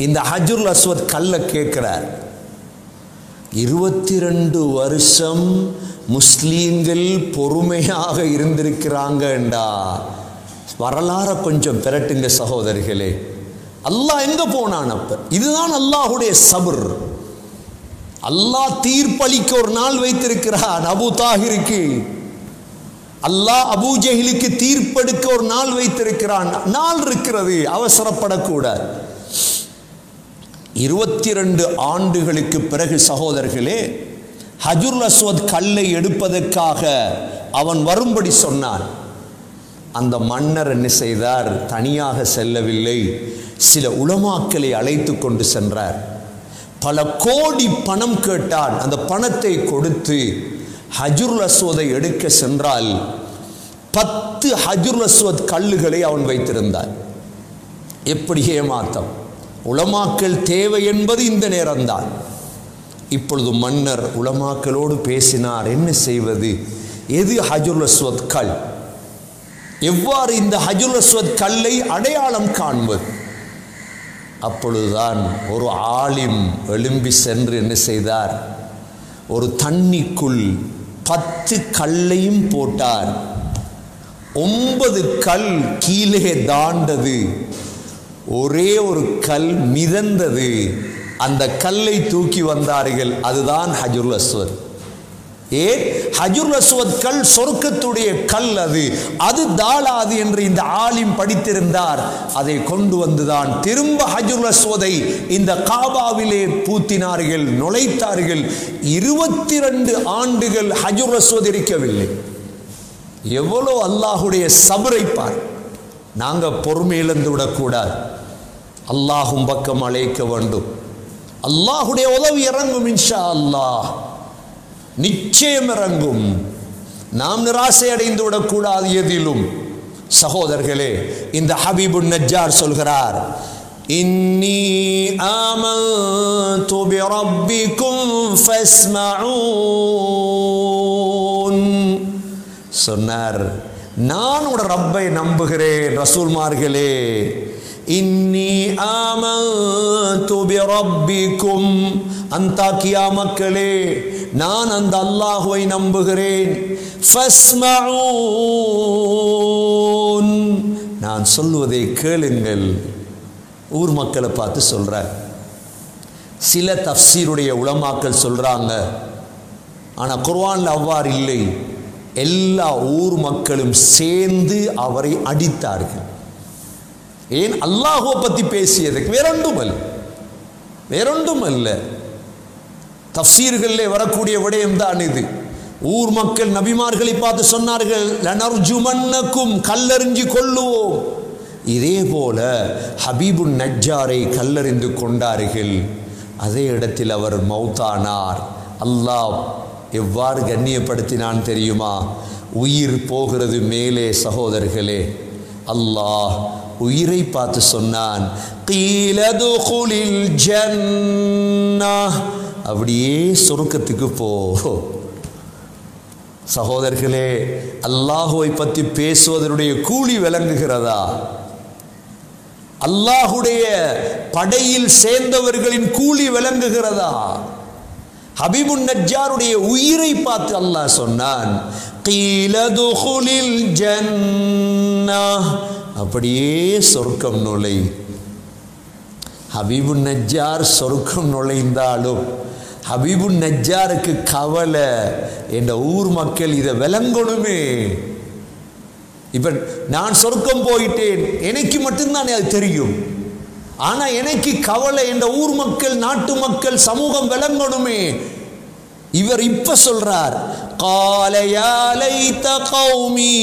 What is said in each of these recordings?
இந்த ஹஜுல் அஸ்வத் கல்ல கேட்கிறார் இருபத்தி ரெண்டு வருஷம் முஸ்லீம்கள் பொறுமையாக இருந்திருக்கிறாங்கண்டா வரலாற கொஞ்சம் பிரட்டுங்க சகோதரிகளே அல்லாஹ் எங்க போனான் அப்ப இதுதான் அல்லாஹுடைய சபர் அல்லாஹ் தீர்ப்பளிக்க ஒரு நாள் வைத்திருக்கிறான் அபு தாகிருக்கு அல்லாஹ் அபூ ஜஹிலுக்கு தீர்ப்பெடுக்க ஒரு நாள் வைத்திருக்கிறான் நாள் இருக்கிறது அவசரப்படக்கூடாது இருபத்தி ரெண்டு ஆண்டுகளுக்கு பிறகு சகோதரர்களே ஹஜுர் அஸ்வத் கல்லை எடுப்பதற்காக அவன் வரும்படி சொன்னான் அந்த மன்னர் என்ன செய்தார் தனியாக செல்லவில்லை சில உலமாக்களை அழைத்து கொண்டு சென்றார் பல கோடி பணம் கேட்டான் அந்த பணத்தை கொடுத்து ஹஜுர் அஸ்வதை எடுக்க சென்றால் பத்து ஹஜுர் அஸ்வத் கல்லுகளை அவன் வைத்திருந்தார் எப்படி ஏமாத்தம் உலமாக்கல் தேவை என்பது இந்த நேரம்தான் இப்பொழுது மன்னர் உலமாக்களோடு பேசினார் என்ன செய்வது எது ஹஜுல் அஸ்வத் கல் எவ்வாறு இந்த ஹஜுல் அஸ்வத் கல்லை அடையாளம் காண்பது அப்பொழுதுதான் ஒரு ஆலிம் எழும்பி சென்று என்ன செய்தார் ஒரு தண்ணிக்குள் பத்து கல்லையும் போட்டார் ஒன்பது கல் கீழே தாண்டது ஒரே ஒரு கல் மிதந்தது அந்த கல்லை தூக்கி வந்தார்கள் அதுதான் ஹஜுல் அஸ்வத் ஏன் ஹஜுல் அஸ்வத் கல் சொர்க்கத்துடைய கல் அது அது தாளாது என்று இந்த ஆலிம் படித்திருந்தார் அதை கொண்டு வந்துதான் திரும்ப ஹஜுல் அஸ்வதை இந்த காபாவிலே பூத்தினார்கள் நுழைத்தார்கள் இருபத்தி ரெண்டு ஆண்டுகள் ஹஜுல் அஸ்வத் இருக்கவில்லை எவ்வளோ அல்லாஹுடைய சபரை பார் நாங்கள் பொறுமை இழந்து விடக்கூடாது அல்லாஹும் பக்கம் அழைக்க வேண்டும் அல்லாஹுடைய உதவி இறங்கும் இன்ஷா அல்லாஹ் நிச்சயம் இறங்கும் நாம் நிராசை அடைந்து விடக்கூடாது எதிலும் சகோதரர்களே இந்த ஹபீபு நஜ்ஜார் சொல்கிறார் இன்னி ஆமன்து பிரப்பிக்கும் ஃபஸ்மஊன் சொன்னார் நான் உட ரப்பை நம்புகிறேன் ரசூல்மார்களே இன்னி ஆமன்து பிரப்பிக்கும் அந்தாக்கியா மக்களே நான் அந்த அல்லாஹுவை நம்புகிறேன் ஃபஸ்மஊன் நான் சொல்வதை கேளுங்கள் ஊர் மக்களை பார்த்து சொல்றார் சில தஃப்சீருடைய உலமாக்கள் சொல்றாங்க ஆனா குர்ஆன்ல அவ்வாறு இல்லை எல்லா ஊர் மக்களும் சேர்ந்து அவரை அடித்தார்கள் ஏன் அல்லாஹுவை பத்தி பேசியதுக்கு வேறொன்றும் அல்ல வேறொன்றும் அல்ல தஃசீர்களிலே வரக்கூடிய விடயம் தான் இது ஊர் மக்கள் நபிமார்களை பார்த்து சொன்னார்கள் லனர்ஜுமன்னக்கும் கல்லறிஞ்சு கொள்ளுவோம் இதே போல ஹபீபு நஜ்ஜாரை கல்லறிந்து கொண்டார்கள் அதே இடத்தில் அவர் மௌத்தானார் அல்லாஹ் எவ்வாறு கண்ணியப்படுத்தினான் தெரியுமா உயிர் போகிறது மேலே சகோதரர்களே அல்லாஹ் உயிரை பார்த்து சொன்னான் கீலதுகுலில் ஜன்னா அப்படியே சொருக்கத்துக்கு போ சகோதரர்களே அல்லாஹுவை பற்றி பேசுவதனுடைய கூலி விளங்குகிறதா அல்லாஹுடைய படையில் சேர்ந்தவர்களின் கூலி விளங்குகிறதா ஹபீபுன் நஜ்ஜாருடைய உயிரை பார்த்து அல்லாஹ் சொன்னான் கீலதுகுலில் ஜன்னா அப்படியே சொர்க்கம் நுழை ஹபீபு நஜ்ஜார் சொர்க்கம் நுழைந்தாலும் ஹபீபு நஜ்ஜாருக்கு கவலை என்ற ஊர் மக்கள் இதை விளங்கணுமே இப்ப நான் சொர்க்கம் போயிட்டேன் எனக்கு மட்டும்தானே அது தெரியும் ஆனா எனக்கு கவலை என்ற ஊர் மக்கள் நாட்டு மக்கள் சமூகம் விளங்கணுமே இவர் இப்ப சொல்றார் قال يا ليت قومي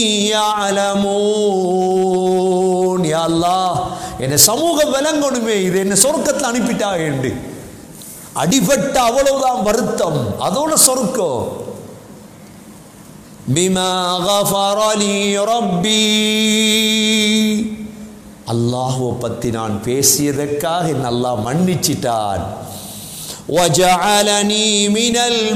يعلمون يا الله என்ன சமூகம் விளங்கணுமே இது என்ன சொர்க்கத்தில் அனுப்பிட்டா என்று அடிபட்ட அவ்வளவுதான் வருத்தம் அதோட சொர்க்கம் பிமா غفر لي ربي அல்லாஹ்வை பத்தி நான் பேசியதற்காக என்ன அல்லாஹ் மன்னிச்சிட்டான் وجعلني من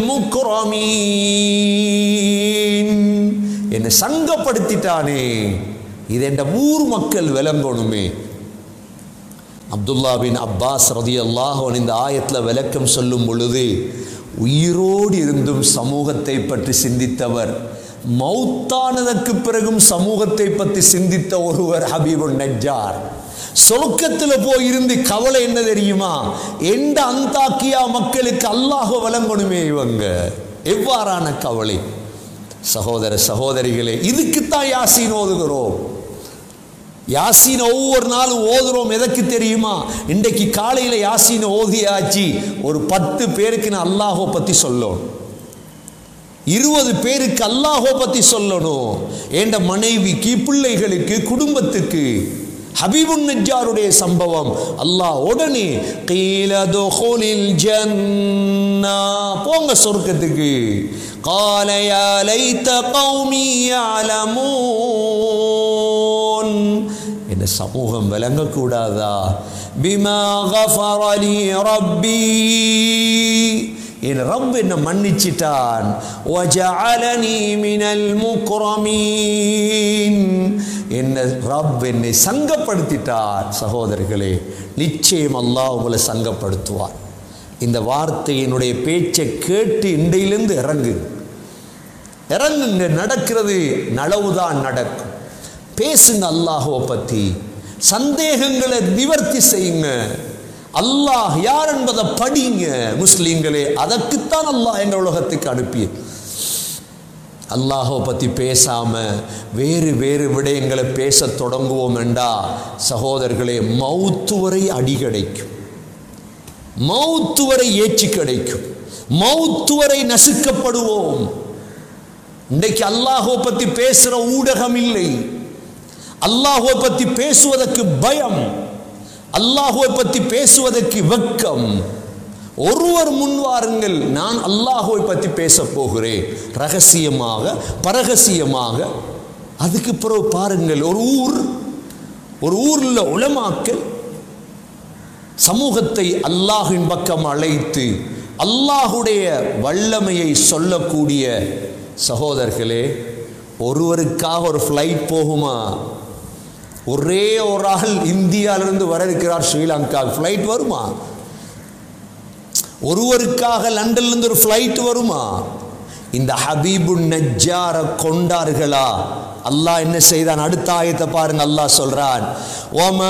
المكرمين என்னை சங்கப்படுத்திட்டானே இது என்ற ஊர் மக்கள் விளங்கணுமே அப்துல்லா பின் அப்பாஸ் ரதியல்லாஹு இந்த ஆயத்தில் விளக்கம் சொல்லும் பொழுது உயிரோடு இருந்தும் சமூகத்தை பற்றி சிந்தித்தவர் மௌத்தானதற்கு பிறகும் சமூகத்தை பற்றி சிந்தித்த ஒருவர் ஹபீபுன் நஜ்ஜார் சொர்க்கத்தில் போய் இருந்து கவலை என்ன தெரியுமா எந்த அந்தாக்கியா மக்களுக்கு அல்லாஹ் வழங்கணுமே இவங்க எவ்வாறான கவலை சகோதர சகோதரிகளே இதுக்குத்தான் யாசீன் ஓதுகிறோம் யாசீன் ஒவ்வொரு நாளும் ஓதுறோம் எதற்கு தெரியுமா இன்றைக்கு காலையில் யாசீனை ஓதியாச்சு ஒரு பத்து பேருக்கு நான் அல்லாஹோ பற்றி சொல்லணும் இருபது பேருக்கு அல்லாஹோ பற்றி சொல்லணும் என்ற மனைவிக்கு பிள்ளைகளுக்கு குடும்பத்துக்கு ஹபீபுன் நஜ்ஜாருடைய சம்பவம் அல்லாஹ் உடனே கீல துஹுலில் ஜன்னா போங்க சொர்க்கத்துக்கு قال يا ليت قومي يعلمون என்ன சமூகம் விளங்கக்கூடாதா பிமா غفر لي ربي என் ரப் என்ன மன்னிச்சிட்டான் وجعلني من المكرمين என்ன ரப் என்னை சங்கப்படுத்திட்டார் சகோதரர்களே நிச்சயம் அல்லாஹ் உங்களை சங்கப்படுத்துவார் இந்த வார்த்தையினுடைய பேச்சை கேட்டு இன்றையிலிருந்து இறங்கு இறங்குங்க நடக்கிறது நலவுதான் நடக்கும் பேசுங்க அல்லாஹுவை பற்றி சந்தேகங்களை நிவர்த்தி செய்யுங்க அல்லாஹ் யார் என்பதை படிங்க முஸ்லீம்களே அதற்குத்தான் அல்லாஹ் எங்கள் உலகத்துக்கு அனுப்பி அல்லாஹை பற்றி பேசாம வேறு வேறு விடயங்களை பேசத் தொடங்குவோம் என்றா சகோதரர்களே மௌத்து வரை அடி கிடைக்கும் மௌத்து வரை ஏச்சி கிடைக்கும் மௌத்து வரை நசுக்கப்படுவோம் இன்றைக்கு அல்லாஹோ பற்றி பேசுகிற ஊடகம் இல்லை அல்லாஹோ பற்றி பேசுவதற்கு பயம் அல்லாஹுவை பற்றி பேசுவதற்கு வெக்கம் ஒருவர் முன்வாருங்கள் நான் அல்லாஹுவை பற்றி பேச போகிறேன் ரகசியமாக பரகசியமாக அதுக்கு பிறகு பாருங்கள் ஒரு ஊர் ஒரு ஊரில் உளமாக்கல் சமூகத்தை அல்லாஹின் பக்கம் அழைத்து அல்லாஹுடைய வல்லமையை சொல்லக்கூடிய சகோதரர்களே ஒருவருக்காக ஒரு ஃப்ளைட் போகுமா ஒரே ஒரு ஆள் இந்தியாவிலிருந்து வர இருக்கிறார் ஸ்ரீலங்கா ஃப்ளைட் வருமா ஒருவருக்காக லண்டன்லேருந்து ஒரு ஃப்ளைட் வருமா இந்த ஹபீபு நஜ்ஜார கொண்டார்களா அல்லாஹ் என்ன செய்தான் அடுத்த ஆயத்தை பாருங்க அல்லாஹ் சொல்றான்